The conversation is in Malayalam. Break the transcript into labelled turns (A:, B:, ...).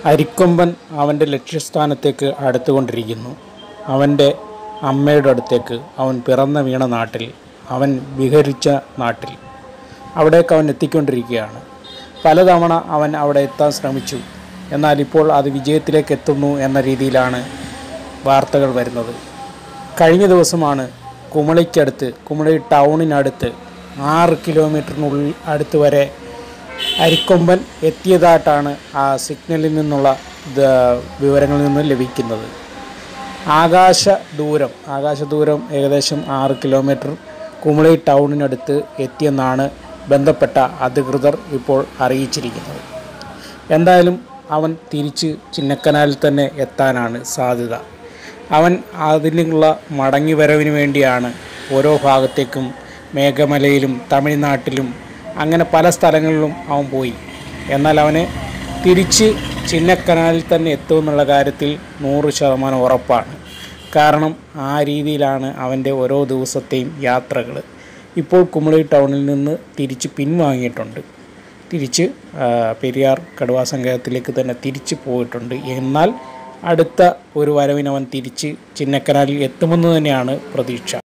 A: അരിക്കൊമ്പൻ അവൻ്റെ ലക്ഷ്യസ്ഥാനത്തേക്ക് അടുത്തുകൊണ്ടിരിക്കുന്നു അവൻ്റെ അമ്മയുടെ അടുത്തേക്ക് അവൻ പിറന്ന വീണ നാട്ടിൽ അവൻ വിഹരിച്ച നാട്ടിൽ അവിടേക്ക് അവൻ എത്തിക്കൊണ്ടിരിക്കുകയാണ് പലതവണ അവൻ അവിടെ എത്താൻ ശ്രമിച്ചു എന്നാൽ ഇപ്പോൾ അത് വിജയത്തിലേക്ക് എത്തുന്നു എന്ന രീതിയിലാണ് വാർത്തകൾ വരുന്നത് കഴിഞ്ഞ ദിവസമാണ് കുമളിക്കടുത്ത് കുമളി ടൗണിനടുത്ത് ആറ് കിലോമീറ്ററിനുള്ളിൽ അടുത്ത് വരെ അരിക്കൊമ്പൻ എത്തിയതായിട്ടാണ് ആ സിഗ്നലിൽ നിന്നുള്ള ദ- വിവരങ്ങളിൽ നിന്ന് ലഭിക്കുന്നത് ആകാശ ദൂരം ആകാശ ദൂരം ഏകദേശം ആറ് കിലോമീറ്റർ കുമളി ടൗണിനടുത്ത് എത്തിയെന്നാണ് ബന്ധപ്പെട്ട അധികൃതർ ഇപ്പോൾ അറിയിച്ചിരിക്കുന്നത് എന്തായാലും അവൻ തിരിച്ച് ചിന്നക്കനാലിൽ തന്നെ എത്താനാണ് സാധ്യത അവൻ അതിനുള്ള മടങ്ങി വരവിന് വേണ്ടിയാണ് ഓരോ ഭാഗത്തേക്കും മേഘമലയിലും തമിഴ്നാട്ടിലും അങ്ങനെ പല സ്ഥലങ്ങളിലും അവൻ പോയി എന്നാൽ അവന് തിരിച്ച് ചിന്നക്കനാലിൽ തന്നെ എത്തുമെന്നുള്ള കാര്യത്തിൽ നൂറ് ശതമാനം ഉറപ്പാണ് കാരണം ആ രീതിയിലാണ് അവൻ്റെ ഓരോ ദിവസത്തെയും യാത്രകൾ ഇപ്പോൾ കുമളി ടൗണിൽ നിന്ന് തിരിച്ച് പിൻവാങ്ങിയിട്ടുണ്ട് തിരിച്ച് ആ, പെരിയാർ കടുവാ സങ്കേതത്തിലേക്ക് തന്നെ തിരിച്ച് പോയിട്ടുണ്ട് എന്നാൽ അടുത്ത ഒരു വരവിനവൻ തിരിച്ച് ചിന്നക്കനാലിൽ എത്തുമെന്ന് തന്നെയാണ് പ്രതീക്ഷ